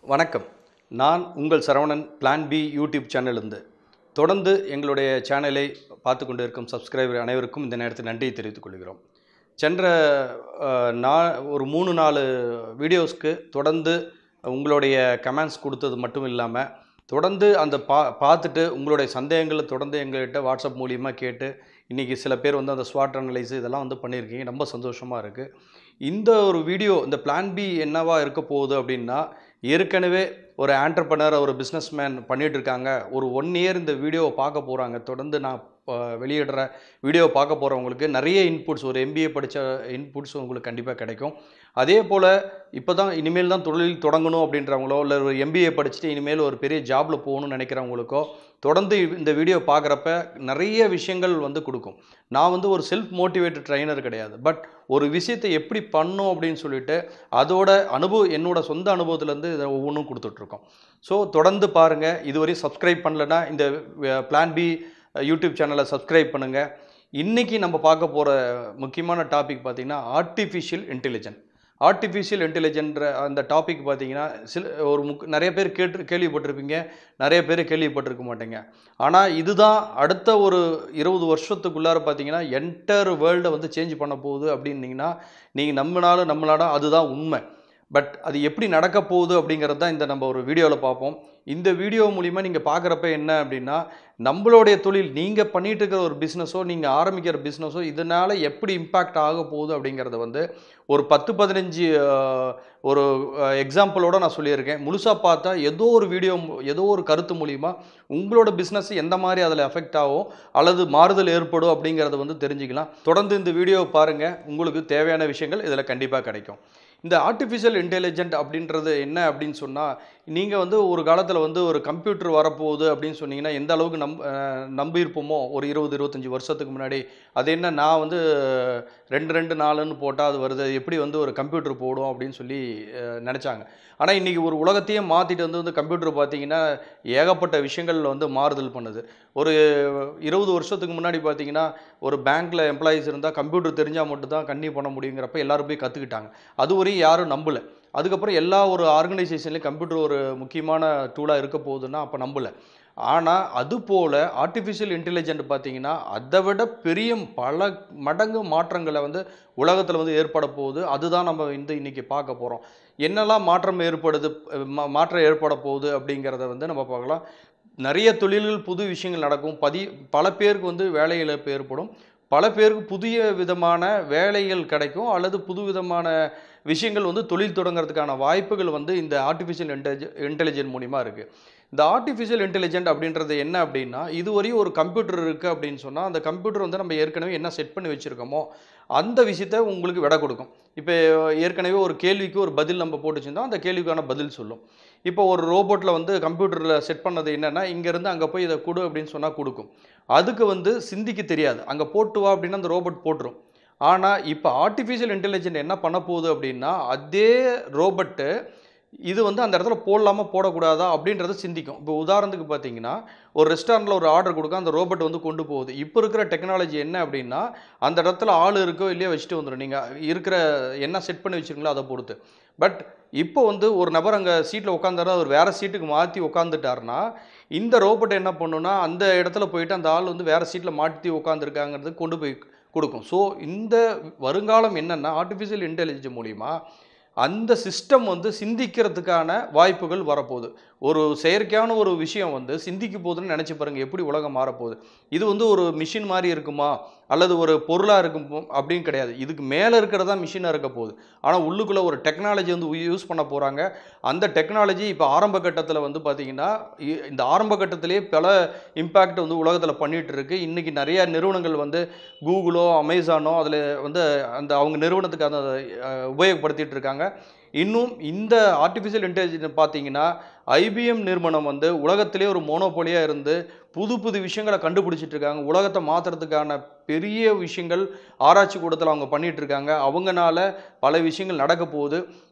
வணக்கம் நான் உங்கள் சரவணன் பிளான் பி யூடியூப் சேனலிருந்து தொடர்ந்து எங்களுடைய சேனலை பார்த்து கொண்டு இருக்கும் சப்ஸ்கிரைபர் அனைவருக்கும் இந்த நேரத்தில் நன்றியை தெரிவித்துக் கொள்கிறோம் சென்ற அஹ், நா ஒரு மூணு நாலு வீடியோஸ்க்கு தொடர்ந்து உங்களுடைய கமெண்ட்ஸ் கொடுத்தது மட்டும் இல்லாமல் தொடர்ந்து அந்த பா பார்த்துட்டு உங்களுடைய சந்தேகங்களை தொடர்ந்து எங்கள்கிட்ட வாட்ஸ்அப் மூலியமாக கேட்டு இன்றைக்கி சில பேர் வந்து அந்த ஸ்வாட் அனலைஸ் இதெல்லாம் வந்து பண்ணியிருக்கீங்க ரொம்ப சந்தோஷமாக இருக்குது இந்த ஒரு வீடியோ இந்த பிளான் பி என்னவா இருக்க போகுது அப்படின்னா ஏற்கனவே ஒரு ஆண்டர்பனர் ஒரு பிஸ்னஸ் மேன் பண்ணிட்டு இருக்காங்க ஒரு ஒன் இயர் இந்த வீடியோவை பார்க்க போகிறாங்க தொடர்ந்து நான் அஹ், வெளியிடுற வீடியோ பார்க்க போகிறவங்களுக்கு நிறைய இன்புட்ஸ் ஒரு எம்பிஏ படித்த இன்புட்ஸ் உங்களுக்கு கண்டிப்பாக கிடைக்கும் அதே போல் இப்போ தான் இனிமேல் தான் தொழில் தொடங்கணும் அப்படின்றவங்களோ இல்லை ஒரு எம்பிஏ படிச்சுட்டு இனிமேல் ஒரு பெரிய ஜாபில் போகணும்னு நினைக்கிறவங்களுக்கோ தொடர்ந்து இந்த வீடியோ பார்க்குறப்ப நிறைய விஷயங்கள் வந்து கொடுக்கும் நான் வந்து ஒரு செல்ஃப் மோட்டிவேட்டட் ட்ரைனர் கிடையாது பட் ஒரு விஷயத்தை எப்படி பண்ணும் அப்படின்னு சொல்லிட்டு அதோட அனுபவம் என்னோட சொந்த அனுபவத்துலேருந்து இதை ஒவ்வொன்றும் கொடுத்துட்ருக்கோம் ஸோ தொடர்ந்து பாருங்கள் இதுவரை சப்ஸ்கிரைப் பண்ணலன்னா இந்த பிளான் பி யூடியூப் சேனலை சப்ஸ்கிரைப் பண்ணுங்கள் இன்றைக்கி நம்ம பார்க்க போகிற முக்கியமான டாபிக் பார்த்திங்கன்னா ஆர்டிஃபிஷியல் இன்டெலிஜென்ட் ஆர்டிஃபிஷியல் இன்டெலிஜென்ட்ற அந்த டாபிக் பார்த்தீங்கன்னா சில ஒரு முக் நிறைய பேர் கேட்டு கேள்விப்பட்டிருப்பீங்க நிறைய பேர் கேள்விப்பட்டிருக்க மாட்டீங்க ஆனால் இதுதான் அடுத்த ஒரு இருபது வருஷத்துக்குள்ளார பார்த்தீங்கன்னா என்டர் வேர்ல்டை வந்து சேஞ்ச் பண்ண போகுது அப்படின்னீங்கன்னா நீங்கள் நம்பினாலும் நம்மளாலும் அதுதான் உண்மை பட் அது எப்படி நடக்க போகுது அப்படிங்கிறது தான் இந்த நம்ம ஒரு வீடியோவில் பார்ப்போம் இந்த வீடியோ மூலிமா நீங்கள் பார்க்குறப்ப என்ன அப்படின்னா நம்மளுடைய தொழில் நீங்கள் பண்ணிட்டு இருக்கிற ஒரு பிஸ்னஸோ நீங்கள் ஆரம்பிக்கிற பிஸ்னஸோ இதனால் எப்படி இம்பேக்ட் ஆக போகுது அப்படிங்கிறத வந்து ஒரு பத்து பதினஞ்சு அஹ், ஒரு எக்ஸாம்பிளோட நான் சொல்லியிருக்கேன் முழுசாக பார்த்தா ஏதோ ஒரு வீடியோ ஏதோ ஒரு கருத்து மூலிமா உங்களோட பிஸ்னஸ் எந்த மாதிரி அதில் எஃபெக்ட் ஆகும் அல்லது மாறுதல் ஏற்படும் அப்படிங்கிறத வந்து தெரிஞ்சுக்கலாம் தொடர்ந்து இந்த வீடியோவை பாருங்கள் உங்களுக்கு தேவையான விஷயங்கள் இதில் கண்டிப்பாக கிடைக்கும் இந்த ஆர்டிஃபிஷியல் இன்டெலிஜென்ட் அப்படின்றது என்ன அப்படின்னு சொன்னால் நீங்கள் வந்து ஒரு காலத்தில் வந்து ஒரு கம்ப்யூட்டர் வரப்போகுது அப்படின்னு சொன்னீங்கன்னா எந்த அளவுக்கு நம் அஹ், நம்பியிருப்போமோ ஒரு இருபது இருபத்தஞ்சி வருஷத்துக்கு முன்னாடி அது என்ன நான் வந்து ரெண்டு ரெண்டு நாலுன்னு போட்டால் அது வருது அது எப்படி வந்து ஒரு கம்ப்யூட்டர் போடும் அப்படின்னு சொல்லி அஹ், நினச்சாங்க ஆனால் இன்றைக்கி ஒரு உலகத்தையே மாற்றிட்டு வந்து வந்து கம்ப்யூட்டர் பார்த்தீங்கன்னா ஏகப்பட்ட விஷயங்கள் வந்து மாறுதல் பண்ணுது ஒரு இருபது வருஷத்துக்கு முன்னாடி பார்த்தீங்கன்னா ஒரு பேங்க்கில் எம்ப்ளாயீஸ் இருந்தால் கம்ப்யூட்டர் தெரிஞ்சால் மட்டும்தான் கண்ணி பண்ண முடியுங்கிறப்ப எல்லாரும் போய் கற்றுக்கிட்டாங்க அது வரையும் யாரும் நம்பலை அதுக்கப்புறம் எல்லா ஒரு ஆர்கனைசேஷன்லேயும் கம்ப்யூட்டர் ஒரு முக்கியமான டூலாக இருக்க போகுதுன்னா அப்போ நம்பலை ஆனால் அதுபோல் ஆர்டிஃபிஷியல் இன்டெலிஜென்ட் பார்த்தீங்கன்னா அதை விட பெரிய பல மடங்கு மாற்றங்களை வந்து உலகத்தில் வந்து ஏற்பட போகுது அதுதான் நம்ம இந்த இன்னைக்கு பார்க்க போகிறோம் என்னெல்லாம் மாற்றம் ஏற்படுது மா- மாற்றம் ஏற்பட போகுது அப்படிங்கிறத வந்து நம்ம பார்க்கலாம் நிறைய தொழில்கள் புது விஷயங்கள் நடக்கும் பதி பல பேருக்கு வந்து வேலை இழப்பு ஏற்படும் பல பேருக்கு புதிய விதமான வேலைகள் கிடைக்கும் அல்லது புது விதமான விஷயங்கள் வந்து தொழில் தொடங்குறதுக்கான வாய்ப்புகள் வந்து இந்த ஆர்டிஃபிஷியல் இன்டெலிஜெ இன்டெலிஜென்ட் மூலிமா இருக்குது இந்த ஆர்டிஃபிஷியல் இன்டெலிஜென்ட் அப்படின்றது என்ன அப்படின்னா இதுவரையும் ஒரு கம்ப்யூட்டர் இருக்குது அப்படின்னு சொன்னால் அந்த கம்ப்யூட்டர் வந்து நம்ம ஏற்கனவே என்ன செட் பண்ணி வச்சுருக்கோமோ அந்த விஷயத்த உங்களுக்கு விட கொடுக்கும் இப்போ ஏற்கனவே ஒரு கேள்விக்கு ஒரு பதில் நம்ம போட்டு வச்சிருந்தோம் அந்த கேள்விக்கான பதில் சொல்லும் இப்போ ஒரு ரோபோட்டில் வந்து கம்ப்யூட்டரில் செட் பண்ணது என்னென்னா இங்கேருந்து அங்கே போய் இதை கொடு அப்படின்னு சொன்னால் கொடுக்கும் அதுக்கு வந்து சிந்திக்க தெரியாது அங்கே போட்டு வா அப்படின்னா அந்த ரோபோட் போட்டுரும் ஆனால் இப்போ ஆர்டிஃபிஷியல் இன்டெலிஜென்ட் என்ன பண்ண போகுது அப்படின்னா அதே ரோபோட்டு இது வந்து அந்த இடத்துல போடலாமா போடக்கூடாதா அப்படின்றத சிந்திக்கும் இப்போ உதாரணத்துக்கு பார்த்தீங்கன்னா ஒரு ரெஸ்டாரண்ட்டில் ஒரு ஆர்டர் கொடுக்க அந்த ரோபோட் வந்து கொண்டு போகுது இப்போ இருக்கிற டெக்னாலஜி என்ன அப்படின்னா அந்த இடத்துல ஆள் இருக்கோ இல்லையோ வச்சுட்டு வந்துடும் நீங்கள் இருக்கிற என்ன செட் பண்ணி வச்சுருங்களோ அதை பொறுத்து பட் இப்போ வந்து ஒரு நபர் அங்கே சீட்டில் உட்காந்தாரு அவர் வேறு சீட்டுக்கு மாற்றி உட்காந்துட்டாருன்னா இந்த ரோபோட் என்ன பண்ணுன்னா அந்த இடத்துல போயிட்டு அந்த ஆள் வந்து வேறு சீட்டில் மாற்றி உட்காந்துருக்காங்கிறது கொண்டு போய் கொடுக்கும் ஸோ இந்த வருங்காலம் என்னென்னா ஆர்டிஃபிஷியல் இன்டெலிஜென்ஸ் மூலிமா அந்த சிஸ்டம் வந்து சிந்திக்கிறதுக்கான வாய்ப்புகள் வரப்போகுது ஒரு செயற்கையான ஒரு விஷயம் வந்து சிந்திக்க போகுதுன்னு நினச்சி பாருங்கள் எப்படி உலகம் மாறப்போகுது இது வந்து ஒரு மிஷின் மாதிரி இருக்குமா அல்லது ஒரு பொருளாக இருக்கும் அப்படின்னு கிடையாது இதுக்கு மேலே இருக்கிறதா மிஷினாக இருக்க போகுது ஆனால் உள்ளுக்குள்ளே ஒரு டெக்னாலஜி வந்து யூஸ் பண்ண போகிறாங்க அந்த டெக்னாலஜி இப்போ ஆரம்ப கட்டத்தில் வந்து பார்த்திங்கன்னா இ- இந்த ஆரம்ப கட்டத்திலேயே பல இம்பேக்ட் வந்து உலகத்தில் பண்ணிகிட்டு இருக்கு இன்றைக்கி நிறைய நிறுவனங்கள் வந்து கூகுளோ அமேசானோ அதில் வந்து அந்த அவங்க நிறுவனத்துக்கு அதை அஹ், உபயோகப்படுத்திட்டு இருக்காங்க இன்னும் இந்த ஆர்டிஃபிஷியல் இன்டெலிஜென்ஸ் பார்த்தீங்கன்னா ஐபிஎம் நிறுவனம் வந்து உலகத்திலே ஒரு மோனோபோலியாக இருந்து புது புது விஷயங்களை கண்டுபிடிச்சிட்டு இருக்காங்க உலகத்தை மாற்றுறதுக்கான பெரிய விஷயங்கள் ஆராய்ச்சி கூடத்தில் அவங்க பண்ணிட்டு இருக்காங்க அவங்கனால பல விஷயங்கள் நடக்க போகுது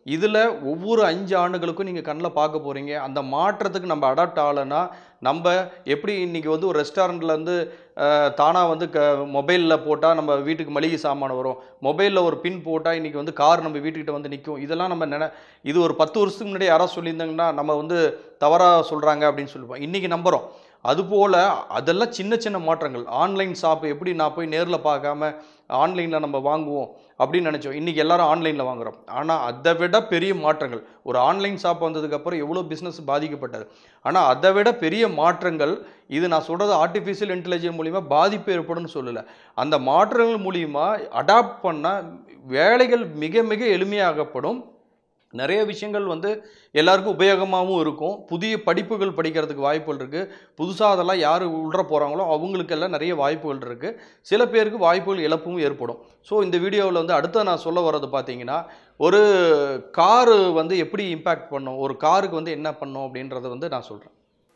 இதில் ஒவ்வொரு அஞ்சு ஆண்டுகளுக்கும் நீங்கள் கண்ணில் பார்க்க போகிறீங்க அந்த மாற்றத்துக்கு நம்ம அடாப்ட் ஆகலைன்னா நம்ம எப்படி இன்றைக்கி வந்து ஒரு ரெஸ்டாரண்ட்லேருந்து தானாக வந்து க மொபைலில் போட்டால் நம்ம வீட்டுக்கு மளிகை சாமான் வரும் மொபைலில் ஒரு பின் போட்டால் இன்றைக்கி வந்து கார் நம்ம வீட்டுக்கிட்ட வந்து நிற்கும் இதெல்லாம் நம்ம நினை இது ஒரு பத்து வருஷத்துக்கு முன்னாடி யாராவது சொல்லியிருந்தாங்கன்னா நம்ம வந்து தவறாக சொல்கிறாங்க அப்படின்னு சொல்லுவோம் இன்றைக்கி நம்புகிறோம் அதுபோல் அதெல்லாம் சின்ன சின்ன மாற்றங்கள் ஆன்லைன் ஷாப் எப்படி நான் போய் நேரில் பார்க்காம ஆன்லைனில் நம்ம வாங்குவோம் அப்படின்னு நினச்சோம் இன்றைக்கி எல்லாரும் ஆன்லைனில் வாங்குறோம் ஆனால் அதை விட பெரிய மாற்றங்கள் ஒரு ஆன்லைன் ஷாப் வந்ததுக்கப்புறம் எவ்வளோ பிஸ்னஸ் பாதிக்கப்பட்டது ஆனால் அதை விட பெரிய மாற்றங்கள் இது நான் சொல்கிறது ஆர்டிஃபிஷியல் இன்டெலிஜென்ஸ் மூலிமா பாதிப்பு ஏற்படும்னு சொல்லலை அந்த மாற்றங்கள் மூலிமா அடாப்ட் பண்ணால் வேலைகள் மிக மிக எளிமையாகப்படும் நிறைய விஷயங்கள் வந்து எல்லாருக்கும் உபயோகமாகவும் இருக்கும் புதிய படிப்புகள் படிக்கிறதுக்கு வாய்ப்புகள் இருக்குது புதுசாக அதெல்லாம் யார் உள்ள போகிறாங்களோ அவங்களுக்கெல்லாம் நிறைய வாய்ப்புகள் இருக்குது சில பேருக்கு வாய்ப்புகள் இழப்பும் ஏற்படும் ஸோ இந்த வீடியோவில் வந்து அடுத்து நான் சொல்ல வர்றது பார்த்தீங்கன்னா ஒரு காரு வந்து எப்படி இம்பேக்ட் பண்ணும் ஒரு காருக்கு வந்து என்ன பண்ணும் அப்படின்றத வந்து நான் சொல்கிறேன்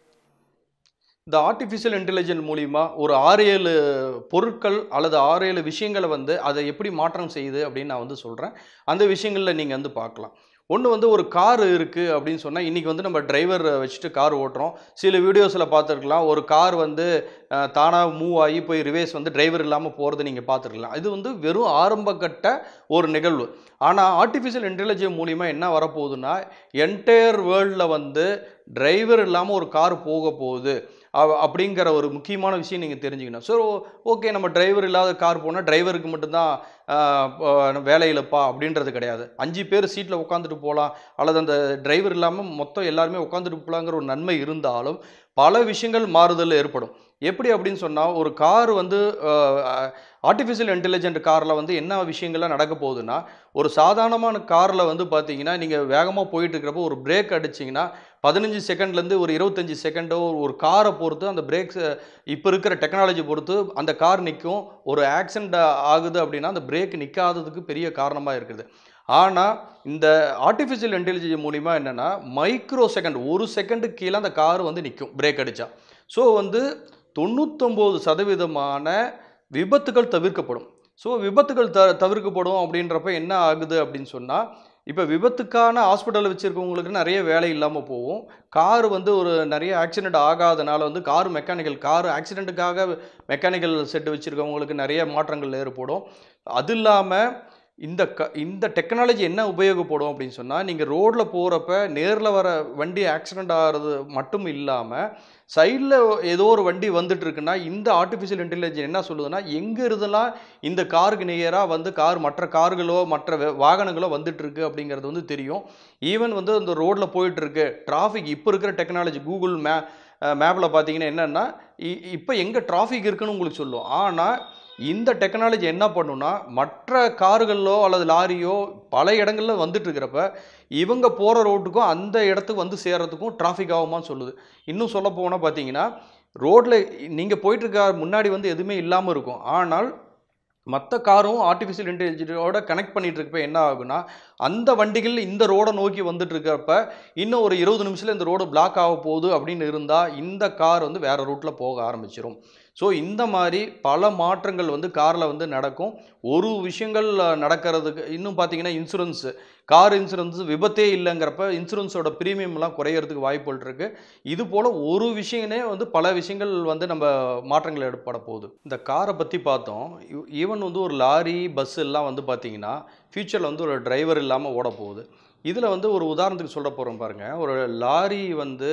இந்த ஆர்டிஃபிஷியல் இன்டெலிஜென்ட் மூலிமா ஒரு ஆறு ஏழு பொருட்கள் அல்லது ஆறு ஏழு விஷயங்களை வந்து அதை எப்படி மாற்றம் செய்யுது அப்படின்னு நான் வந்து சொல்கிறேன் அந்த விஷயங்களில் நீங்கள் வந்து பார்க்கலாம் ஒன்று வந்து ஒரு கார் இருக்குது அப்படின்னு சொன்னால் இன்றைக்கி வந்து நம்ம டிரைவர் வச்சுட்டு கார் ஓட்டுறோம் சில வீடியோஸில் பார்த்துருக்கலாம் ஒரு கார் வந்து தானாக மூவ் ஆகி போய் ரிவேஸ் வந்து டிரைவர் இல்லாமல் போகிறத நீங்கள் பார்த்துருக்கலாம் இது வந்து வெறும் ஆரம்ப கட்ட ஒரு நிகழ்வு ஆனால் ஆர்டிஃபிஷியல் இன்டெலிஜென்ஸ் மூலிமா என்ன வரப்போகுதுன்னா என்டையர் வேர்ல்டில் வந்து டிரைவர் இல்லாமல் ஒரு கார் போக போகுது அவ- அப்படிங்கிற ஒரு முக்கியமான விஷயம் நீங்கள் தெரிஞ்சுக்கணும் ஸோ ஓகே நம்ம டிரைவர் இல்லாத கார் போனால் டிரைவருக்கு மட்டும்தான் ஆஹ், ப- வேலை இழப்பா அப்படின்றது கிடையாது அஞ்சு பேர் சீட்டில் உட்காந்துட்டு போகலாம் அல்லது அந்த டிரைவர் இல்லாமல் மொத்தம் எல்லாருமே உட்காந்துட்டு போகலாங்கிற ஒரு நன்மை இருந்தாலும் பல விஷயங்கள் மாறுதல் ஏற்படும் எப்படி அப்படின்னு சொன்னால் ஒரு கார் வந்து ஆர்டிஃபிஷியல் இன்டெலிஜென்ட் காரில் வந்து என்ன விஷயங்கள்லாம் நடக்க போகுதுன்னா ஒரு சாதாரணமான காரில் வந்து பார்த்தீங்கன்னா நீங்கள் வேகமாக போயிட்டு இருக்கிறப்போ ஒரு பிரேக் அடிச்சிங்கன்னா பதினஞ்சு செகண்ட்லேருந்து ஒரு இருபத்தஞ்சி செகண்டோ ஒரு காரை பொறுத்து அந்த பிரேக்ஸ் இப்போ இருக்கிற டெக்னாலஜி பொறுத்து அந்த கார் நிற்கும் ஒரு ஆக்சிடென்ட் ஆகுது அப்படின்னா அந்த பிரேக் நிற்காததுக்கு பெரிய காரணமாக இருக்குது ஆனால் இந்த ஆர்டிஃபிஷியல் இன்டெலிஜென்ஸ் மூலிமா என்னென்னா மைக்ரோ செகண்ட் ஒரு செகண்டுக்கு கீழே அந்த கார் வந்து நிற்கும் பிரேக் அடித்தா ஸோ வந்து தொண்ணூத்தொம்பது சதவீதமான விபத்துகள் தவிர்க்கப்படும் ஸோ விபத்துகள் த தவிர்க்கப்படும் அப்படின்றப்ப என்ன ஆகுது அப்படின்னு சொன்னால் இப்போ விபத்துக்கான ஹாஸ்பிட்டலில் வச்சுருக்கவங்களுக்கு நிறைய வேலை இல்லாமல் போகும் கார் வந்து ஒரு நிறைய ஆக்சிடென்ட் ஆகாதனால வந்து கார் மெக்கானிக்கல் கார் ஆக்சிடென்ட்டுக்காக மெக்கானிக்கல் செட்டு வச்சுருக்கவங்களுக்கு நிறைய மாற்றங்கள் ஏற்படும் அது இல்லாமல் இந்த க இந்த டெக்னாலஜி என்ன உபயோகப்படும் அப்படின்னு சொன்னால் நீங்கள் ரோட்டில் போகிறப்ப நேரில் வர வண்டி ஆக்சிடென்ட் ஆகிறது மட்டும் இல்லாமல் சைடில் ஏதோ ஒரு வண்டி வந்துட்டு இருக்குன்னா இந்த ஆர்டிஃபிஷியல் இன்டெலிஜென்ஸ் என்ன சொல்லுதுன்னா எங்கே இருந்தெல்லாம் இந்த காருக்கு நியராக வந்து கார் மற்ற கார்களோ மற்ற வே- வாகனங்களோ வந்துட்டு இருக்கு அப்படிங்கிறது வந்து தெரியும் ஈவன் வந்து அந்த ரோட்டில் போயிட்டு இருக்கு டிராஃபிக் இப்போ இருக்கிற டெக்னாலஜி கூகுள் மே மேப்பில் பார்த்தீங்கன்னா என்னென்னா இப்போ எங்கே டிராஃபிக் இருக்குன்னு உங்களுக்கு சொல்லும் ஆனால் இந்த டெக்னாலஜி என்ன பண்ணுன்னா மற்ற கார்களோ அல்லது லாரியோ பல இடங்கள்ல வந்துட்டு இருக்கிறப்ப இவங்க போகிற ரோட்டுக்கும் அந்த இடத்துக்கு வந்து சேர்றதுக்கும் டிராஃபிக் ஆகுமான்னு சொல்லுது இன்னும் சொல்ல போனால் பார்த்தீங்கன்னா ரோட்டில் நீங்கள் போயிட்டுருக்க முன்னாடி வந்து எதுவுமே இல்லாமல் இருக்கும் ஆனால் மற்ற காரும் ஆர்டிஃபிஷியல் இன்டெலிஜென்ஸோட கனெக்ட் பண்ணிட்டு இருக்கப்ப என்ன ஆகுனா அந்த வண்டிகள் இந்த ரோடை நோக்கி வந்துட்டு இருக்கிறப்ப இன்னும் ஒரு இருபது நிமிஷத்தில் இந்த ரோடு பிளாக் ஆக போகுது அப்படின்னு இருந்தால் இந்த கார் வந்து வேறு ரூட்டில் போக ஆரம்பிச்சிரும் ஸோ இந்த மாதிரி பல மாற்றங்கள் வந்து காரில் வந்து நடக்கும் ஒரு விஷயங்கள் அஹ், நடக்கிறதுக்கு இன்னும் பார்த்தீங்கன்னா இன்சூரன்ஸு கார் இன்சூரன்ஸ் விபத்தே இல்லைங்கிறப்ப இன்சூரன்ஸோட ப்ரீமியம்லாம் குறையறதுக்கு வாய்ப்புகள் இருக்குது இது போல் ஒரு விஷயமே வந்து பல விஷயங்கள் வந்து நம்ம மாற்றங்கள் ஏற்பட போகுது இந்த காரை பற்றி பார்த்தோம் ஈவன் வந்து ஒரு லாரி பஸ் எல்லாம் வந்து பார்த்தீங்கன்னா ஃப்யூச்சரில் வந்து ஒரு டிரைவர் இல்லாமல் ஓட போகுது இதில் வந்து ஒரு உதாரணத்துக்கு சொல்ல போகிறோம் பாருங்கள் ஒரு லாரி வந்து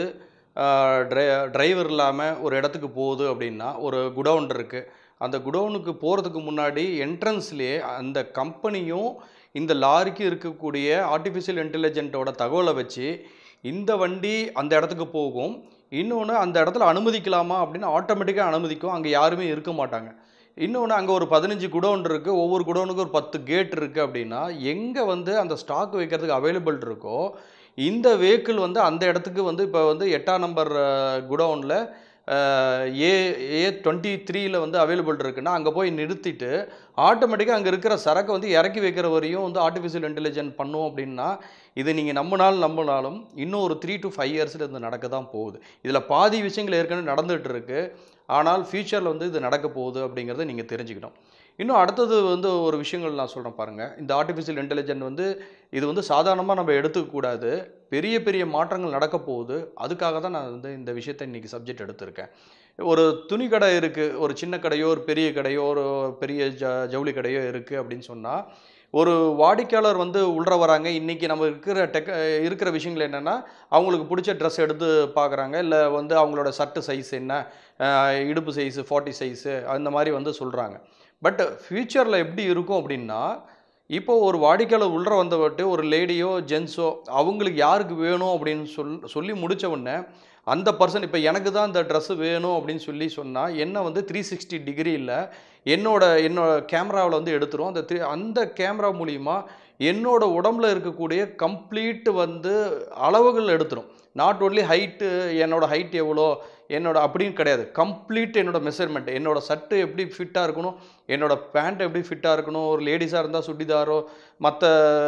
ட்ரை டிரைவர் இல்லாமல் ஒரு இடத்துக்கு போகுது அப்படின்னா ஒரு குடவுன் இருக்குது அந்த குடவுனுக்கு போகிறதுக்கு முன்னாடி என்ட்ரன்ஸ்லேயே அந்த கம்பெனியும் இந்த லாரிக்கு இருக்கக்கூடிய ஆர்டிஃபிஷியல் இன்டெலிஜென்ட்டோட தகவலை வச்சு இந்த வண்டி அந்த இடத்துக்கு போகும் இன்னொன்று அந்த இடத்துல அனுமதிக்கலாமா அப்படின்னு ஆட்டோமேட்டிக்காக அனுமதிக்கும் அங்கே யாருமே இருக்க மாட்டாங்க இன்னொன்று அங்கே ஒரு பதினஞ்சு குடோன் இருக்குது ஒவ்வொரு குடோனுக்கு ஒரு பத்து கேட் இருக்குது அப்படின்னா எங்கே வந்து அந்த ஸ்டாக் வைக்கிறதுக்கு அவைலபிள் இருக்கோ இந்த வெஹிக்கிள் வந்து அந்த இடத்துக்கு வந்து இப்போ வந்து எட்டாம் நம்பர் குடோனில் ஏ ஏ டுவெண்ட்டி த்ரீயில் வந்து அவைலபிள் இருக்குன்னா அங்கே போய் நிறுத்திட்டு ஆட்டோமேட்டிக்காக அங்கே இருக்கிற சரக்கை வந்து இறக்கி வைக்கிற வரையும் வந்து ஆர்டிஃபிஷியல் இன்டெலிஜென்ட் பண்ணும் அப்படின்னா இது நீங்கள் நம்பினாலும் நம்பினாலும் இன்னும் ஒரு த்ரீ டு ஃபைவ் இயர்ஸில் இது நடக்க தான் போகுது இதில் பாதி விஷயங்கள் ஏற்கனவே நடந்துகிட்டு இருக்கு ஆனால் ஃப்யூச்சரில் வந்து இது நடக்க போகுது அப்படிங்கிறத நீங்கள் தெரிஞ்சுக்கணும் இன்னும் அடுத்தது வந்து ஒரு விஷயங்கள் நான் சொல்கிறேன் பாருங்கள் இந்த ஆர்டிஃபிஷியல் இன்டெலிஜென்ட் வந்து இது வந்து சாதாரணமாக நம்ம எடுத்துக்கக்கூடாது பெரிய பெரிய மாற்றங்கள் நடக்க போகுது அதுக்காக தான் நான் வந்து இந்த விஷயத்தை இன்றைக்கி சப்ஜெக்ட் எடுத்திருக்கேன் ஒரு துணி கடை இருக்குது ஒரு சின்ன கடையோ ஒரு பெரிய கடையோ ஒரு பெரிய ஜ ஜவுளி கடையோ இருக்குது அப்படின்னு சொன்னால் ஒரு வாடிக்கையாளர் வந்து உள்ள வராங்க இன்றைக்கி நம்ம இருக்கிற டெக் இருக்கிற விஷயங்கள் என்னென்னா அவங்களுக்கு பிடிச்ச ட்ரெஸ் எடுத்து பார்க்குறாங்க இல்லை வந்து அவங்களோட சட்டு சைஸ் என்ன அஹ் இடுப்பு சைஸு ஃபார்ட்டி சைஸு அந்த மாதிரி வந்து சொல்கிறாங்க பட் ஃப்யூச்சரில் எப்படி இருக்கும் அப்படின்னா இப்போ ஒரு வாடிக்கையாளர் உள்ள வந்தவட்டு ஒரு லேடியோ ஜென்ஸோ அவங்களுக்கு யாருக்கு வேணும் அப்படின்னு சொல் சொல்லி முடிச்ச உடனே அந்த பர்சன் இப்போ எனக்கு தான் இந்த ட்ரெஸ்ஸு வேணும் அப்படின்னு சொல்லி சொன்னால் என்ன வந்து த்ரீ சிக்ஸ்டி டிகிரியில் என்னோட என்னோட கேமராவில் வந்து எடுத்துரும் அந்த த்ரீ அந்த கேமரா மூலிமா என்னோட உடம்புல இருக்கக்கூடிய கம்ப்ளீட் வந்து அளவுகள் எடுத்துரும் நாட் ஓன்லி ஹைட்டு என்னோட ஹைட் எவ்வளோ என்னோட அப்படின்னு கிடையாது கம்ப்ளீட் என்னோட மெஷர்மெண்ட் என்னோட சட்டு எப்படி ஃபிட்டாக இருக்கணும் என்னோட பேண்ட் எப்படி ஃபிட்டாக இருக்கணும் ஒரு லேடிஸாக இருந்தால் சுடிதாரோ மற்ற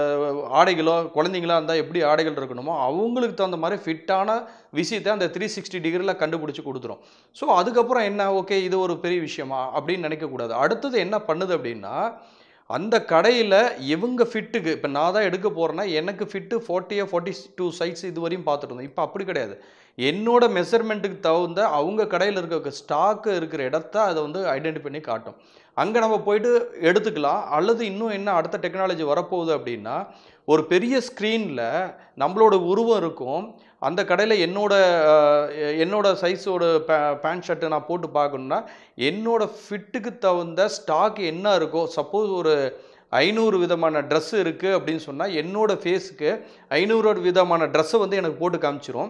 ஆடைகளோ குழந்தைங்களா இருந்தால் எப்படி ஆடைகள் இருக்கணுமோ அவங்களுக்கு தகுந்த மாதிரி ஃபிட்டான விஷயத்தை அந்த த்ரீ சிக்ஸ்டி டிகிரியில் கண்டுபிடிச்சி கொடுத்துரும் ஸோ அதுக்கப்புறம் என்ன ஓகே இது ஒரு பெரிய விஷயமா அப்படின்னு நினைக்கக்கூடாது அடுத்தது என்ன பண்ணுது அப்படின்னா அந்த கடையில் இவங்க ஃபிட்டுக்கு இப்போ நான் தான் எடுக்க போகிறேன்னா எனக்கு ஃபிட்டு ஃபார்ட்டியோ ஃபார்ட்டி டூ சைட்ஸ் இது வரையும் பார்த்துட்டு இருந்தோம் இப்போ அப்படி கிடையாது என்னோட மெஷர்மெண்ட்டுக்கு தகுந்த அவங்க கடையில் இருக்க ஸ்டாக்கு இருக்கிற இடத்த அதை வந்து ஐடென்டி பண்ணி காட்டும் அங்கே நம்ம போயிட்டு எடுத்துக்கலாம் அல்லது இன்னும் என்ன அடுத்த டெக்னாலஜி வரப்போகுது அப்படின்னா ஒரு பெரிய ஸ்க்ரீனில் நம்மளோட உருவம் இருக்கும் அந்த கடையில் என்னோட அஹ், என்னோட சைஸோட பே பேண்ட் ஷர்ட்டு நான் போட்டு பார்க்கணுன்னா என்னோட ஃபிட்டுக்கு தகுந்த ஸ்டாக் என்ன இருக்கோ சப்போஸ் ஒரு ஐநூறு விதமான ட்ரெஸ் இருக்குது அப்படின்னு சொன்னால் என்னோட ஃபேஸுக்கு ஐநூறு விதமான ட்ரெஸ்ஸை வந்து எனக்கு போட்டு காமிச்சிரும்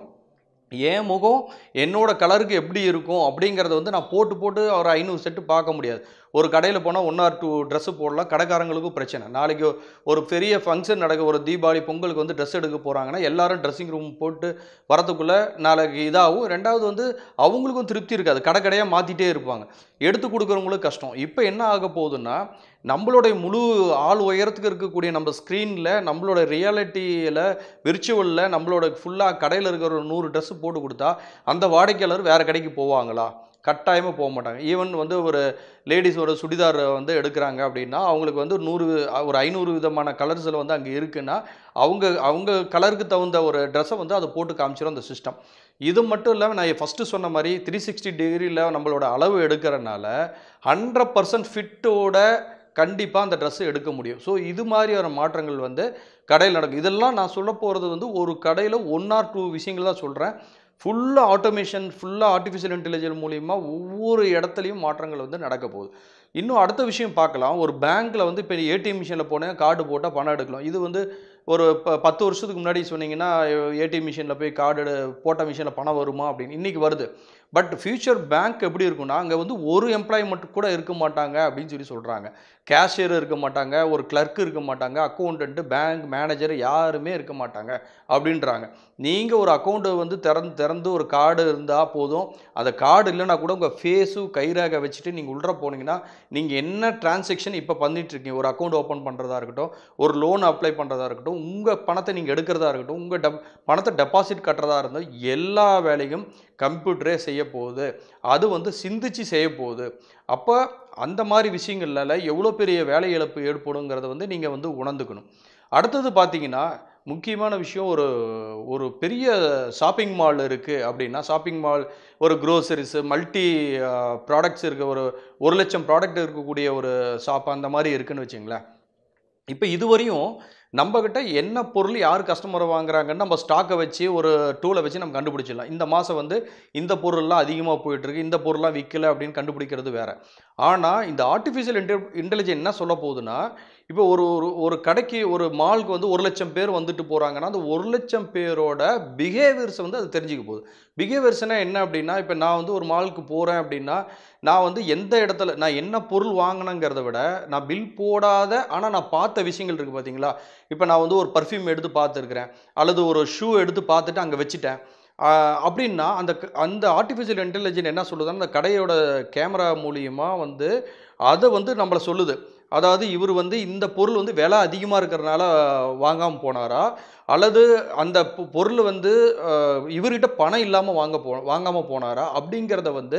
என் முகம் என்னோட கலருக்கு எப்படி இருக்கும் அப்படிங்கிறத வந்து நான் போட்டு போட்டு ஒரு ஐநூறு செட்டு பார்க்க முடியாது ஒரு கடையில் போனால் ஒன் ஆர் டூ ட்ரெஸ்ஸு போடலாம் கடைக்காரங்களுக்கும் பிரச்சனை நாளைக்கு ஒரு பெரிய ஃபங்க்ஷன் நடக்க ஒரு தீபாவளி பொங்கலுக்கு வந்து ட்ரெஸ் எடுக்க போகிறாங்கன்னா எல்லாரும் ட்ரெஸ்ஸிங் ரூம் போட்டு வரத்துக்குள்ளே நாளைக்கு இதாகும் ரெண்டாவது வந்து அவங்களுக்கும் திருப்தி இருக்காது கடை கடையாக மாற்றிட்டே இருப்பாங்க எடுத்து கொடுக்குறவங்களுக்கு கஷ்டம் இப்போ என்ன ஆக போகுதுன்னா நம்மளுடைய முழு ஆள் உயரத்துக்கு இருக்கக்கூடிய நம்ம ஸ்க்ரீனில் நம்மளோட ரியாலிட்டியில் விர்ச்சுவலில் நம்மளோட ஃபுல்லாக கடையில் இருக்கிற ஒரு நூறு ட்ரெஸ்ஸு போட்டு கொடுத்தா அந்த வாடிக்கையாளர் வேறு கடைக்கு போவாங்களா கட்டாயமாக போக மாட்டாங்க ஈவன் வந்து ஒரு லேடிஸ் ஒரு சுடிதார் வந்து எடுக்கிறாங்க அப்படின்னா அவங்களுக்கு வந்து நூறு ஒரு ஐநூறு விதமான கலர்ஸில் வந்து அங்கே இருக்குன்னா அவங்க அவங்க கலருக்கு தகுந்த ஒரு ட்ரெஸ்ஸை வந்து அதை போட்டு காமிச்சிடும் அந்த சிஸ்டம் இது மட்டும் இல்லாமல் நான் ஃபஸ்ட்டு சொன்ன மாதிரி த்ரீ சிக்ஸ்டி டிகிரியில் நம்மளோட அளவு எடுக்கிறனால ஹண்ட்ரட் பர்சன்ட் ஃபிட்டோட கண்டிப்பாக அந்த ட்ரெஸ்ஸு எடுக்க முடியும் ஸோ இது மாதிரியான மாற்றங்கள் வந்து கடையில் நடக்கும் இதெல்லாம் நான் சொல்ல போகிறது வந்து ஒரு கடையில் ஒன் ஆர் டூ விஷயங்கள் தான் சொல்கிறேன் ஃபுல்லாக ஆட்டோமேஷன் ஃபுல்லாக ஆர்டிஃபிஷியல் இன்டெலிஜென்ஸ் மூலிமா ஒவ்வொரு இடத்துலையும் மாற்றங்கள் வந்து நடக்க போகுது இன்னும் அடுத்த விஷயம் பார்க்கலாம் ஒரு பேங்க்கில் வந்து இப்போ ஏடிஎம் மிஷினில் போனேன் கார்டு போட்டால் பணம் எடுக்கலாம் இது வந்து ஒரு ப பத்து வருஷத்துக்கு முன்னாடி சொன்னீங்கன்னா ஏடிஎம் மிஷினில் போய் கார்டு போட்ட மிஷினில் பணம் வருமா அப்படின்னு இன்றைக்கி வருது பட் ஃபியூச்சர் பேங்க் எப்படி இருக்கும்னா அங்கே வந்து ஒரு எம்ப்ளாயி மட்டும் கூட இருக்க மாட்டாங்க அப்படின்னு சொல்லி சொல்கிறாங்க கேஷியர் இருக்க மாட்டாங்க ஒரு கிளர்க் இருக்க மாட்டாங்க அக்கௌண்டன்ட்டு பேங்க் மேனேஜர் யாருமே இருக்க மாட்டாங்க அப்படின்றாங்க நீங்கள் ஒரு அக்கௌண்ட்டை வந்து திறந்து திறந்து ஒரு கார்டு இருந்தால் போதும் அந்த கார்டு இல்லைன்னா கூட உங்கள் ஃபேஸும் கைரேகை வச்சுட்டு நீங்கள் உள்ள போனீங்கன்னா நீங்கள் என்ன டிரான்சாக்ஷன் இப்போ பண்ணிட்டுருக்கீங்க ஒரு அக்கௌண்ட் ஓப்பன் பண்ணுறதா இருக்கட்டும் ஒரு லோன் அப்ளை பண்ணுறதா இருக்கட்டும் உங்கள் பணத்தை நீங்கள் எடுக்கிறதா இருக்கட்டும் உங்கள் டெப் பணத்தை டெபாசிட் கட்டுறதா இருந்தால் எல்லா வேலையும் கம்ப்யூட்டரே செய்ய போகுது அது வந்து சிந்திச்சு செய்ய போகுது அப்போ அந்த மாதிரி விஷயங்கள்ல எவ்வளோ பெரிய வேலை இழப்பு ஏற்படுங்கிறத வந்து நீங்கள் வந்து உணர்ந்துக்கணும் அடுத்தது பார்த்தீங்கன்னா முக்கியமான விஷயம் ஒரு ஒரு பெரிய ஷாப்பிங் மால் இருக்குது அப்படின்னா ஷாப்பிங் மால் ஒரு க்ரோசரிஸு மல்டி ப்ராடக்ட்ஸ் இருக்க ஒரு ஒரு லட்சம் ப்ராடக்ட் இருக்கக்கூடிய ஒரு ஷாப் அந்த மாதிரி இருக்குன்னு வச்சுங்களேன் இப்போ இதுவரையும் நம்மக்கிட்ட என்ன பொருள் யார் கஸ்டமர் வாங்குறாங்கன்னு நம்ம ஸ்டாக்கை வச்சு ஒரு டூலை வச்சு நம்ம கண்டுபிடிச்சிடலாம் இந்த மாதம் வந்து இந்த பொருள்லாம் அதிகமாக போயிட்டுருக்கு இந்த பொருள்லாம் விற்கல அப்படின்னு கண்டுபிடிக்கிறது வேற ஆனால் இந்த ஆர்டிஃபிஷியல் இன்டெ இன்டெலிஜென்ஸ் என்ன சொல்ல போகுதுன்னா இப்போ ஒரு ஒரு ஒரு கடைக்கு ஒரு மாலுக்கு வந்து ஒரு லட்சம் பேர் வந்துட்டு போகிறாங்கன்னா அந்த ஒரு லட்சம் பேரோட பிஹேவியர்ஸ் வந்து அது தெரிஞ்சுக்க போகுது பிஹேவியர்ஸ்னால் என்ன அப்படின்னா இப்போ நான் வந்து ஒரு மாலுக்கு போகிறேன் அப்படின்னா நான் வந்து எந்த இடத்துல நான் என்ன பொருள் வாங்கினேங்கிறத விட நான் பில் போடாத ஆனால் நான் பார்த்த விஷயங்கள் இருக்குது பார்த்தீங்களா இப்போ நான் வந்து ஒரு பர்ஃப்யூம் எடுத்து பார்த்துருக்குறேன் அல்லது ஒரு ஷூ எடுத்து பார்த்துட்டு அங்கே வச்சுட்டேன் ஆஹ் அப்படின்னா அந்த க- அந்த ஆர்டிஃபிஷியல் இன்டெலிஜென்ஸ் என்ன சொல்லுதுன்னா அந்த கடையோட கேமரா மூலியமா வந்து அதை வந்து நம்மளை சொல்லுது அதாவது இவர் வந்து இந்த பொருள் வந்து விலை அதிகமாக இருக்கிறனால வாங்காமல் போனாரா அல்லது அந்த பொ- பொருள் வந்து ஆஹ், இவர்கிட்ட பணம் இல்லாமல் வாங்க போ வாங்காமல் போனாரா அப்படிங்கிறத வந்து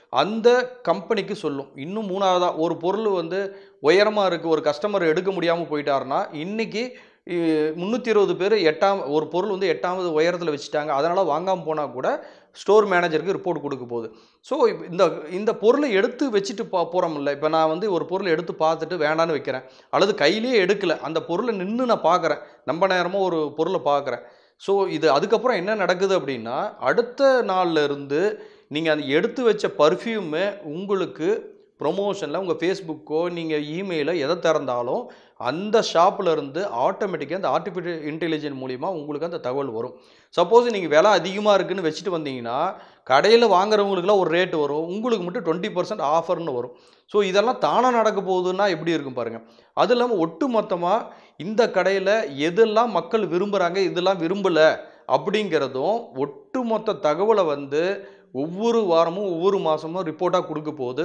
அந்த கம்பெனிக்கு சொல்லும் இன்னும் மூணாவதாக ஒரு பொருள் வந்து உயரமாக இருக்குது ஒரு கஸ்டமர் எடுக்க முடியாமல் போயிட்டாருன்னா இன்றைக்கி முந்நூற்றி இருபது பேர் எட்டாம் ஒரு பொருள் வந்து எட்டாவது உயரத்தில் வச்சுட்டாங்க அதனால் வாங்காமல் போனால் கூட ஸ்டோர் மேனேஜருக்கு ரிப்போர்ட் கொடுக்க போகுது ஸோ இந்த இந்த பொருளை எடுத்து வச்சுட்டு பா போகிறோம்ல இப்போ நான் வந்து ஒரு பொருளை எடுத்து பார்த்துட்டு வேண்டான்னு வைக்கிறேன் அல்லது கையிலேயே எடுக்கலை அந்த பொருளை நின்று நான் பார்க்குறேன் ரொம்ப நேரமாக ஒரு பொருளை பார்க்குறேன் ஸோ இது அதுக்கப்புறம் என்ன நடக்குது அப்படின்னா அடுத்த நாள்ல இருந்து நீங்கள் அந்த எடுத்து வச்ச பர்ஃப்யூமை உங்களுக்கு ப்ரொமோஷனில் உங்கள் ஃபேஸ்புக்கோ நீங்கள் இமெயிலோ எதை திறந்தாலும் அந்த ஷாப்பில் இருந்து ஆட்டோமேட்டிக்காக அந்த ஆர்டிஃபிஷியல் இன்டெலிஜென்ட் மூலிமா உங்களுக்கு அந்த தகவல் வரும் சப்போஸ் நீங்கள் விலை அதிகமாக இருக்குன்னு வச்சுட்டு வந்தீங்கன்னா கடையில் வாங்குறவங்களுக்குலாம் ஒரு ரேட் வரும் உங்களுக்கு மட்டும் டுவெண்ட்டி பர்சன்ட் ஆஃபர்னு வரும் ஸோ இதெல்லாம் தானாக நடக்க போகுதுன்னா எப்படி இருக்கும் பாருங்கள் அது இல்லாமல் ஒட்டு மொத்தமாக இந்த கடையில் எதெல்லாம் மக்கள் விரும்புகிறாங்க இதெல்லாம் விரும்பலை அப்படிங்கிறதும் ஒட்டுமொத்த தகவலை வந்து ஒவ்வொரு வாரமும் ஒவ்வொரு மாதமும் ரிப்போர்ட்டாக கொடுக்க போகுது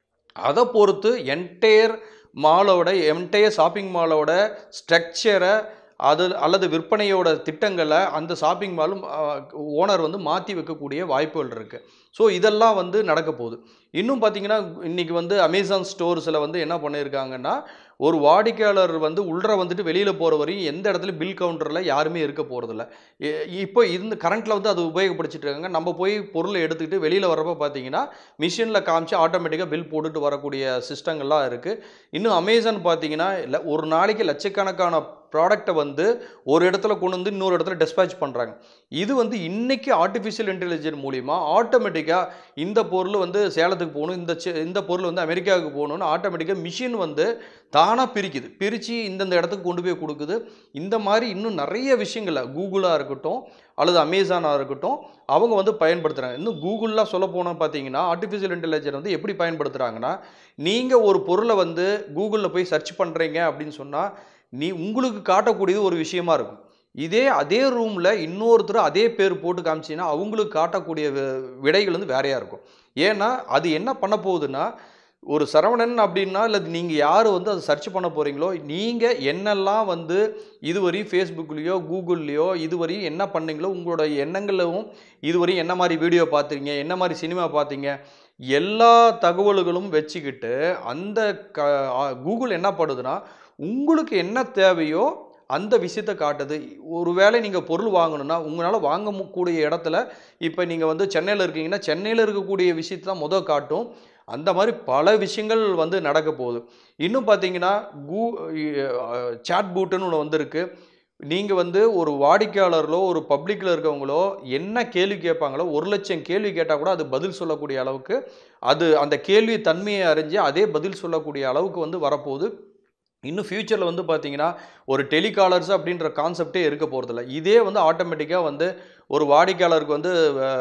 அதை பொறுத்து என்டையர் மாலோட என்டையர் ஷாப்பிங் மாலோட ஸ்ட்ரக்சரை அது அல்லது விற்பனையோட திட்டங்களை அந்த ஷாப்பிங் மாலும் ஓனர் வந்து மாற்றி வைக்கக்கூடிய வாய்ப்புகள் இருக்குது ஸோ இதெல்லாம் வந்து நடக்க போகுது இன்னும் பார்த்தீங்கன்னா இன்றைக்கி வந்து அமேசான் ஸ்டோர்ஸில் வந்து என்ன பண்ணியிருக்காங்கன்னா ஒரு வாடிக்கையாளர் வந்து உள்ளே வந்துட்டு வெளியில் போகிற வரையும் எந்த இடத்துல பில் கவுண்டரில் யாருமே இருக்க போகிறதில்ல இப்போ இந்த கரண்ட்டில் வந்து அது உபயோகப்படுத்திட்டு இருக்காங்க நம்ம போய் பொருளை எடுத்துக்கிட்டு வெளியில் வரப்போ பார்த்தீங்கன்னா மிஷினில் காமிச்சு ஆட்டோமேட்டிக்காக பில் போட்டுட்டு வரக்கூடிய சிஸ்டங்கள்லாம் இருக்குது இன்னும் அமேசான் பார்த்தீங்கன்னா இல்லை ஒரு நாளைக்கு லட்சக்கணக்கான ப்ராடக்டை வந்து ஒரு இடத்துல கொண்டு வந்து இன்னொரு இடத்துல டிஸ்பேச் பண்ணுறாங்க இது வந்து இன்னைக்கு ஆர்டிஃபிஷியல் இன்டெலிஜென்ட் மூலிமா ஆட்டோமேட்டிக்காக இந்த பொருள் வந்து சேலத்துக்கு போகணும் இந்த சி- இந்த பொருள் வந்து அமெரிக்காவுக்கு போகணும்னு ஆட்டோமேட்டிக்காக மிஷின் வந்து தானாக பிரிக்குது பிரித்து இந்தந்த இடத்துக்கு கொண்டு போய் கொடுக்குது இந்த மாதிரி இன்னும் நிறைய விஷயங்களை கூகுளாக இருக்கட்டும் அல்லது அமேசானாக இருக்கட்டும் அவங்க வந்து பயன்படுத்துகிறாங்க இன்னும் கூகுளில் சொல்ல போனால் பார்த்தீங்கன்னா ஆர்டிஃபிஷியல் இன்டெலிஜென்ட் வந்து எப்படி பயன்படுத்துகிறாங்கன்னா நீங்கள் ஒரு பொருளை வந்து கூகுளில் போய் சர்ச் பண்ணுறீங்க அப்படின்னு சொன்னால் நீ உங்களுக்கு காட்டக்கூடியது ஒரு விஷயமா இருக்கும் இதே அதே ரூமில் இன்னொருத்தர் அதே பேர் போட்டு காமிச்சிங்கன்னா அவங்களுக்கு காட்டக்கூடிய வி- விடைகள் வந்து வேறையாக இருக்கும் ஏன்னா அது என்ன பண்ண போகுதுன்னா ஒரு சரவணன் அப்படின்னா இல்லை நீங்கள் யார் வந்து அதை சர்ச் பண்ண போகிறீங்களோ நீங்கள் என்னெல்லாம் வந்து இதுவரையும் ஃபேஸ்புக்லேயோ கூகுள்லேயோ இதுவரையும் என்ன பண்ணீங்களோ உங்களோட எண்ணங்களும் இதுவரையும் என்ன மாதிரி வீடியோ பார்த்தீங்க என்ன மாதிரி சினிமா பார்த்தீங்க எல்லா தகவல்களும் வச்சுக்கிட்டு அந்த க ஆ- கூகுள் என்ன பண்ணுதுன்னா உங்களுக்கு என்ன தேவையோ அந்த விஷயத்தை காட்டுது ஒருவேளை நீங்கள் பொருள் வாங்கணும்னா உங்களால் வாங்க மு- கூடிய இடத்துல இப்போ நீங்கள் வந்து சென்னையில் இருக்கீங்கன்னா சென்னையில் இருக்கக்கூடிய விஷயத்தை தான் முத காட்டும் அந்த மாதிரி பல விஷயங்கள் வந்து நடக்க போகுது இன்னும் பார்த்தீங்கன்னா கூ சாட் பூட்டுன்னு ஒன்று வந்திருக்கு நீங்கள் வந்து ஒரு வாடிக்கையாளர்களோ ஒரு பப்ளிக்கில் இருக்கவங்களோ என்ன கேள்வி கேட்பாங்களோ ஒரு லட்சம் கேள்வி கேட்டால் கூட அது பதில் சொல்லக்கூடிய அளவுக்கு அது அந்த கேள்வி தன்மையை அறிஞ்சு அதே பதில் சொல்லக்கூடிய அளவுக்கு வந்து வரப்போகுது இன்னும் ஃப்யூச்சரில் வந்து பார்த்தீங்கன்னா ஒரு டெலிகாலர்ஸ் அப்படின்ற கான்செப்டே இருக்க போகிறதில்ல இதே வந்து ஆட்டோமேட்டிக்காக வந்து ஒரு வாடிக்கையாளருக்கு வந்து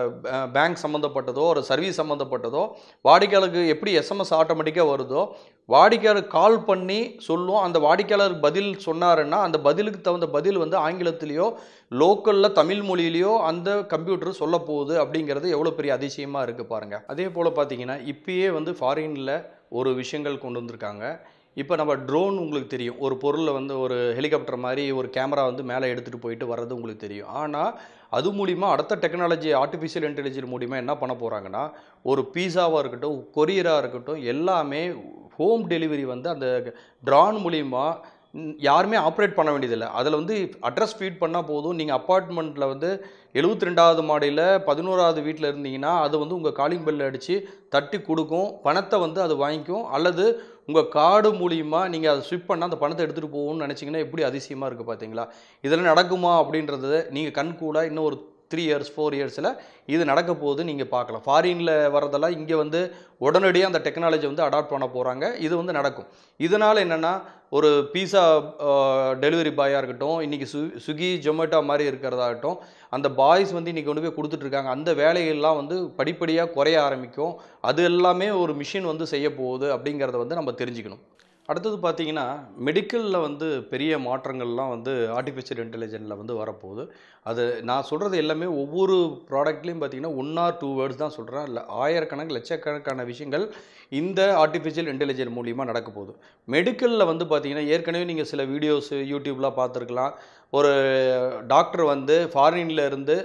பேங்க் சம்மந்தப்பட்டதோ ஒரு சர்வீஸ் சம்மந்தப்பட்டதோ வாடிக்கையாளருக்கு எப்படி எஸ்எம்எஸ் ஆட்டோமேட்டிக்காக வருதோ வாடிக்கையாளர் கால் பண்ணி சொல்லும் அந்த வாடிக்கையாளர் பதில் சொன்னாருன்னா அந்த பதிலுக்கு தகுந்த பதில் வந்து ஆங்கிலத்திலேயோ லோக்கலில் தமிழ் மொழியிலையோ அந்த கம்ப்யூட்டர் சொல்ல போகுது அப்படிங்கிறது எவ்வளோ பெரிய அதிசயமாக இருக்குது பாருங்கள் அதே போல் பார்த்தீங்கன்னா இப்பயே வந்து ஃபாரினில் ஒரு விஷயங்கள் கொண்டு வந்திருக்காங்க இப்போ நம்ம ட்ரோன் உங்களுக்கு தெரியும் ஒரு பொருளை வந்து ஒரு ஹெலிகாப்டர் மாதிரி ஒரு கேமரா வந்து மேலே எடுத்துகிட்டு போயிட்டு வர்றது உங்களுக்கு தெரியும் ஆனால் அது மூலிமா அடுத்த டெக்னாலஜி ஆர்டிஃபிஷியல் இன்டெலிஜென்ஸ் மூலிமா என்ன பண்ண போகிறாங்கன்னா ஒரு பீஸாவாக இருக்கட்டும் கொரியராக இருக்கட்டும் எல்லாமே ஹோம் டெலிவரி வந்து அந்த ட்ரான் மூலிமா ம், யாருமே ஆப்ரேட் பண்ண வேண்டியதில்லை அதில் வந்து அட்ரஸ் ஃபீட் பண்ணால் போதும் நீங்கள் அப்பார்ட்மெண்ட்டில் வந்து எழுபத்தி ரெண்டாவது மாடியில் பதினோராவது வீட்டில் இருந்தீங்கன்னா அது வந்து உங்கள் காலிங் பெல் அடித்து தட்டி கொடுக்கும் பணத்தை வந்து அது வாங்கிக்கும் அல்லது உங்கள் கார்டு மூலியமா நீங்கள் அதை ஸ்விப் பண்ணால் அந்த பணத்தை எடுத்துகிட்டு போகணும்னு நினச்சிங்கன்னா எப்படி அதிசயமாக இருக்குது பார்த்தீங்களா இதெல்லாம் நடக்குமா அப்படின்றது நீங்கள் கண் கூட இன்னும் ஒரு த்ரீ இயர்ஸ் ஃபோர் இயர்ஸில் இது நடக்க போகுது நீங்கள் பார்க்கலாம் ஃபாரினில் வரதெல்லாம் இங்கே வந்து உடனடியாக அந்த டெக்னாலஜி வந்து அடாப்ட் பண்ண போகிறாங்க இது வந்து நடக்கும் இதனால் என்னென்னா ஒரு பீஸா டெலிவரி பாயாக இருக்கட்டும் இன்றைக்கி சு ஸ்விக்கி ஜொமேட்டோ மாதிரி இருக்கிறதாகட்டும் அந்த பாய்ஸ் வந்து இன்றைக்கி கொண்டு போய் கொடுத்துட்ருக்காங்க அந்த வேலைகள்லாம் வந்து படிப்படியாக குறைய ஆரம்பிக்கும் அது எல்லாமே ஒரு மிஷின் வந்து செய்ய போகுது அப்படிங்கிறத வந்து நம்ம தெரிஞ்சுக்கணும் அடுத்தது பார்த்தீங்கன்னா மெடிக்கலில் வந்து பெரிய மாற்றங்கள்லாம் வந்து ஆர்டிஃபிஷியல் இன்டெலிஜென்ட்டில் வந்து வரப்போகுது அது நான் சொல்கிறது எல்லாமே ஒவ்வொரு ப்ராடக்ட்லேயும் பார்த்தீங்கன்னா ஒன் ஆர் டூ வேர்ட்ஸ் தான் சொல்கிறேன் இல்லை ஆயிரக்கணக்கு லட்சக்கணக்கான விஷயங்கள் இந்த ஆர்டிஃபிஷியல் இன்டெலிஜென்ட் மூலியமாக நடக்க போகுது மெடிக்கலில் வந்து பார்த்தீங்கன்னா ஏற்கனவே நீங்கள் சில வீடியோஸ் யூடியூப்லாம் பார்த்துருக்கலாம் ஒரு டாக்டர் வந்து ஃபாரின்ல இருந்து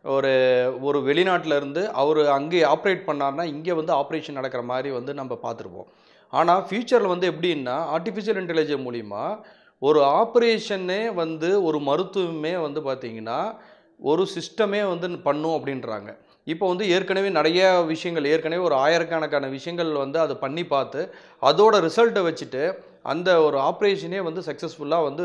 ஒரு ஒரு வெளிநாட்டில் இருந்து அவர் அங்கே ஆப்ரேட் பண்ணார்னா இங்கே வந்து ஆப்ரேஷன் நடக்கிற மாதிரி வந்து நம்ம பார்த்துருப்போம் ஆனால் ஃப்யூச்சரில் வந்து எப்படின்னா ஆர்டிஃபிஷியல் இன்டெலிஜென்ஸ் மூலிமா ஒரு ஆப்ரேஷனே வந்து ஒரு மருத்துவமே வந்து பார்த்திங்கன்னா ஒரு சிஸ்டமே வந்து பண்ணும் அப்படின்றாங்க இப்போ வந்து ஏற்கனவே நிறைய விஷயங்கள் ஏற்கனவே ஒரு ஆயிரக்கணக்கான விஷயங்கள் வந்து அதை பண்ணி பார்த்து அதோட ரிசல்ட்டை வச்சுட்டு அந்த ஒரு ஆப்ரேஷனே வந்து சக்ஸஸ்ஃபுல்லாக வந்து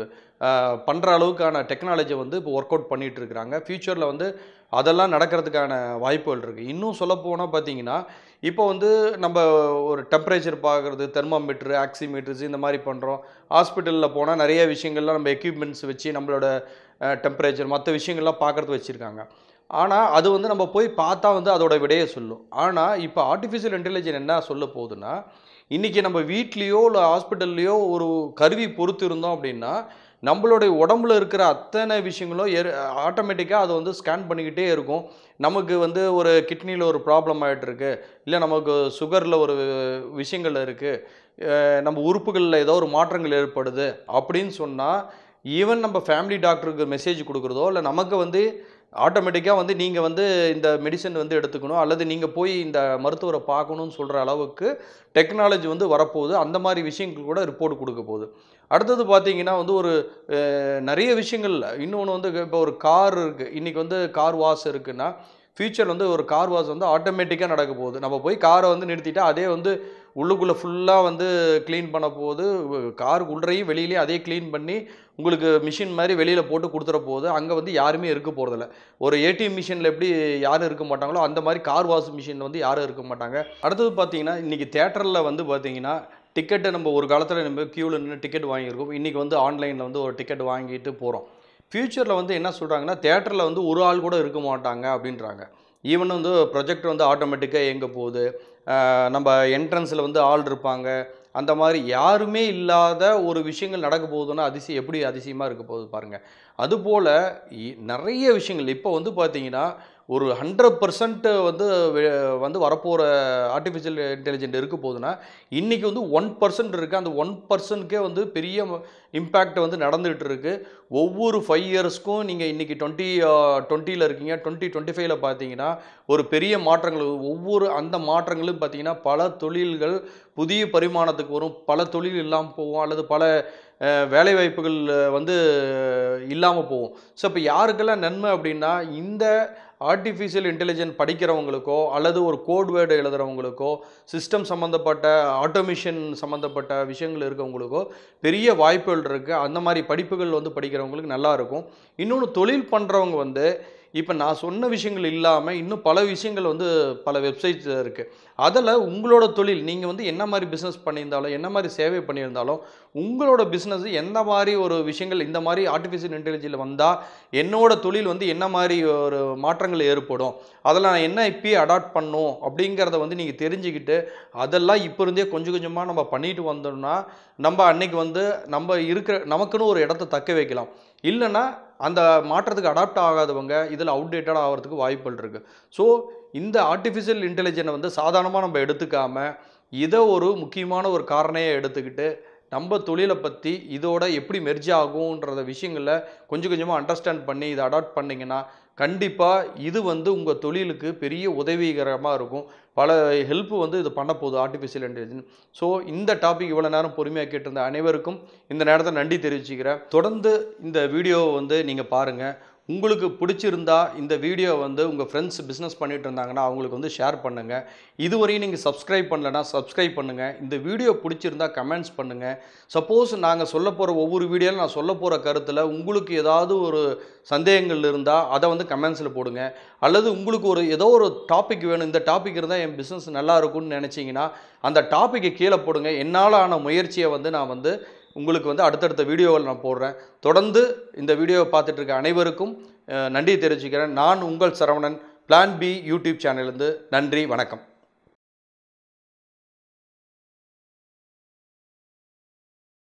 பண்ணுற அளவுக்கான டெக்னாலஜி வந்து இப்போ ஒர்க் அவுட் பண்ணிகிட்டு இருக்கிறாங்க ஃப்யூச்சரில் வந்து அதெல்லாம் நடக்கிறதுக்கான வாய்ப்புகள் இருக்குது இன்னும் சொல்லப்போனால் பார்த்தீங்கன்னா இப்போ வந்து நம்ம ஒரு டெம்பரேச்சர் பார்க்குறது தெர்மாமீட்ரு ஆக்சிமீட்டர்ஸ் இந்த மாதிரி பண்ணுறோம் ஹாஸ்பிட்டலில் போனால் நிறைய விஷயங்கள்லாம் நம்ம எக்யூப்மெண்ட்ஸ் வச்சு நம்மளோட டெம்பரேச்சர் மற்ற விஷயங்கள்லாம் பார்க்குறது வச்சுருக்காங்க ஆனால் அது வந்து நம்ம போய் பார்த்தா வந்து அதோட விடையை சொல்லும் ஆனால் இப்போ ஆர்டிஃபிஷியல் இன்டெலிஜென்ஸ் என்ன சொல்ல போகுதுன்னா இன்றைக்கி நம்ம வீட்லேயோ இல்லை ஹாஸ்பிட்டல்லையோ ஒரு கருவி பொறுத்து இருந்தோம் அப்படின்னா நம்மளுடைய உடம்புல இருக்கிற அத்தனை விஷயங்களும் ஏ ஆட்டோமேட்டிக்காக அதை வந்து ஸ்கேன் பண்ணிக்கிட்டே இருக்கும் நமக்கு வந்து ஒரு கிட்னியில் ஒரு ப்ராப்ளம் ஆகிட்டு இருக்கு இல்லை நமக்கு சுகரில் ஒரு விஷயங்கள் இருக்குது நம்ம உறுப்புகளில் ஏதோ ஒரு மாற்றங்கள் ஏற்படுது அப்படின்னு சொன்னால் ஈவன் நம்ம ஃபேமிலி டாக்டருக்கு மெசேஜ் கொடுக்குறதோ இல்லை நமக்கு வந்து ஆட்டோமேட்டிக்காக வந்து நீங்கள் வந்து இந்த மெடிசன் வந்து எடுத்துக்கணும் அல்லது நீங்கள் போய் இந்த மருத்துவரை பார்க்கணும்னு சொல்கிற அளவுக்கு டெக்னாலஜி வந்து வரப்போகுது அந்த மாதிரி விஷயங்கள் கூட ரிப்போர்ட் கொடுக்க போகுது அடுத்தது பார்த்தீங்கன்னா வந்து ஒரு அஹ், நிறைய விஷயங்கள் இன்னொன்று வந்து இப்போ ஒரு கார் இருக்குது இன்றைக்கி வந்து கார் வாஷ் இருக்குன்னா ஃபியூச்சர் வந்து ஒரு கார் வாஷ் வந்து ஆட்டோமேட்டிக்காக நடக்க போகுது நம்ம போய் காரை வந்து நிறுத்திட்டா அதே வந்து உள்ளுக்குள்ளே ஃபுல்லாக வந்து க்ளீன் பண்ண போகுது காருக்கு உள்ளரையும் வெளியிலையும் அதே க்ளீன் பண்ணி உங்களுக்கு மிஷின் மாதிரி வெளியில் போட்டு கொடுத்துற போகுது அங்கே வந்து யாருமே இருக்க போகிறதில்ல ஒரு ஏடிஎம் மிஷினில் எப்படி யாரும் இருக்க மாட்டாங்களோ அந்த மாதிரி கார் வாஷ் மிஷின் வந்து யாரும் இருக்க மாட்டாங்க அடுத்தது பார்த்தீங்கன்னா இன்றைக்கி தேட்டரில் வந்து பார்த்தீங்கன்னா டிக்கெட்டை நம்ம ஒரு காலத்தில் நம்ம க்யூவில் நின்று டிக்கெட் வாங்கியிருக்கோம் இன்றைக்கி வந்து ஆன்லைனில் வந்து ஒரு டிக்கெட் வாங்கிட்டு போகிறோம் ஃப்யூச்சரில் வந்து என்ன சொல்கிறாங்கன்னா தேட்டரில் வந்து ஒரு ஆள் கூட இருக்க மாட்டாங்க அப்படின்றாங்க ஈவன் வந்து ப்ரொஜெக்ட் வந்து ஆட்டோமேட்டிக்காக இயங்க போகுது ஆஹ் நம்ம என்ட்ரன்ஸில் வந்து ஆள் இருப்பாங்க அந்த மாதிரி யாருமே இல்லாத ஒரு விஷயங்கள் நடக்க போகுதுன்னா அதிசயம் எப்படி அதிசயமாக இருக்க போகுது பாருங்கள் அதுபோல் இ- நிறைய விஷயங்கள் இப்போ வந்து பார்த்தீங்கன்னா ஒரு ஹண்ட்ரட் பர்சன்ட் வந்து வெ- வந்து வரப்போகிற ஆர்டிஃபிஷியல் இன்டெலிஜென்ட் இருக்க போகுதுன்னா இன்றைக்கி வந்து ஒன் பர்சன்ட் இருக்குது அந்த ஒன் பர்சன்ட்கே வந்து பெரிய இம்பேக்ட் வந்து நடந்துகிட்டு இருக்கு ஒவ்வொரு ஃபைவ் இயர்ஸ்க்கும் நீங்கள் இன்றைக்கி டுவெண்ட்டி டுவெண்ட்டியில் இருக்கீங்க டுவெண்ட்டி டுவெண்ட்டி ஃபைவ்ல பார்த்தீங்கன்னா ஒரு பெரிய மாற்றங்கள் ஒவ்வொரு அந்த மாற்றங்களும் பார்த்தீங்கன்னா பல தொழில்கள் புதிய பரிமாணத்துக்கு வரும் பல தொழில் இல்லாமல் போகும் அல்லது பல அஹ், வேலைவாய்ப்புகள் அஹ், வந்து இல்லாமல் போகும் ஸோ இப்போ யாருக்கெல்லாம் நன்மை அப்படின்னா இந்த ஆர்டிஃபிஷியல் இன்டெலிஜென்ட் படிக்கிறவங்களுக்கோ அல்லது ஒரு கோட் வேர்டு எழுதுறவங்களுக்கோ சிஸ்டம் சம்மந்தப்பட்ட ஆட்டோமேஷன் சம்மந்தப்பட்ட விஷயங்கள் இருக்கவங்களுக்கோ பெரிய வாய்ப்புகள் இருக்குது அந்த மாதிரி படிப்புகள் வந்து படிக்கிறவங்களுக்கு நல்லா இருக்கும் இன்னொன்று தொழில் பண்ணுறவங்க வந்து இப்போ நான் சொன்ன விஷயங்கள் இல்லாமல் இன்னும் பல விஷயங்கள் வந்து பல வெப்சைட்ஸ் இருக்குது அதில் உங்களோட தொழில் நீங்கள் வந்து என்ன மாதிரி பிஸ்னஸ் பண்ணியிருந்தாலும் என்ன மாதிரி சேவை பண்ணியிருந்தாலும் உங்களோட பிஸ்னஸ் எந்த மாதிரி ஒரு விஷயங்கள் இந்த மாதிரி ஆர்டிஃபிஷியல் இன்டெலிஜென்ஸில் வந்தால் என்னோட தொழில் வந்து என்ன மாதிரி ஒரு மாற்றங்கள் ஏற்படும் அதெல்லாம் நான் என்ன இப்பயே அடாப்ட் பண்ணும் அப்படிங்கிறத வந்து நீங்கள் தெரிஞ்சுக்கிட்டு அதெல்லாம் இப்போ இருந்தே கொஞ்சம் கொஞ்சமாக நம்ம பண்ணிட்டு வந்தோம்னா நம்ம அன்னைக்கு வந்து நம்ம இருக்கிற நமக்குன்னு ஒரு இடத்த தக்க வைக்கலாம் இல்லைன்னா அந்த மாற்றத்துக்கு அடாப்ட் ஆகாதவங்க இதில் அவுடேட்டட் ஆகிறதுக்கு வாய்ப்புகள் இருக்குது ஸோ இந்த ஆர்டிஃபிஷியல் இன்டெலிஜென்ஸை வந்து சாதாரணமாக நம்ம எடுத்துக்காம இதை ஒரு முக்கியமான ஒரு காரணையை எடுத்துக்கிட்டு நம்ம தொழிலை பற்றி இதோட எப்படி மெர்ஜ் ஆகுன்றத விஷயங்களை கொஞ்சம் கொஞ்சமாக அண்டர்ஸ்டாண்ட் பண்ணி இதை அடாப்ட் பண்ணிங்கன்னா கண்டிப்பாக இது வந்து உங்கள் தொழிலுக்கு பெரிய உதவிகரமாக இருக்கும் பல ஹெல்ப் வந்து இது பண்ண போகுது ஆர்டிஃபிஷியல் இன்டெலிஜென்ஸ் ஸோ இந்த டாபிக் இவ்வளோ நேரம் பொறுமையாக கேட்டிருந்த அனைவருக்கும் இந்த நேரத்தை நன்றி தெரிவிச்சுக்கிறேன் தொடர்ந்து இந்த வீடியோவை வந்து நீங்கள் பாருங்கள் உங்களுக்கு பிடிச்சிருந்தா இந்த வீடியோ வந்து உங்கள் ஃப்ரெண்ட்ஸ் பிஸ்னஸ் பண்ணிட்டு இருந்தாங்கன்னா அவங்களுக்கு வந்து ஷேர் பண்ணுங்கள் இதுவரையும் நீங்கள் சப்ஸ்கிரைப் பண்ணலனா சப்ஸ்கிரைப் பண்ணுங்கள் இந்த வீடியோ பிடிச்சிருந்தா கமெண்ட்ஸ் பண்ணுங்கள் சப்போஸ் நாங்கள் சொல்ல போகிற ஒவ்வொரு வீடியோவில் நான் சொல்ல போகிற கருத்தில் உங்களுக்கு ஏதாவது ஒரு சந்தேகங்கள் இருந்தால் அதை வந்து கமெண்ட்ஸில் போடுங்க அல்லது உங்களுக்கு ஒரு ஏதோ ஒரு டாபிக் வேணும் இந்த டாபிக் இருந்தால் என் பிஸ்னஸ் நல்லா இருக்கும்னு நினச்சிங்கன்னா அந்த டாப்பிக்கை கீழே போடுங்க என்னால் ஆன முயற்சியை வந்து நான் வந்து உங்களுக்கு வந்து அடுத்தடுத்த வீடியோவில் நான் போடுறேன் தொடர்ந்து இந்த வீடியோவை பார்த்துட்டு இருக்க அனைவருக்கும் அஹ், நன்றி தெரிவிச்சுக்கிறேன் நான் உங்கள் சரவணன் பிளான் பி யூடியூப் சேனல்லேருந்து நன்றி வணக்கம்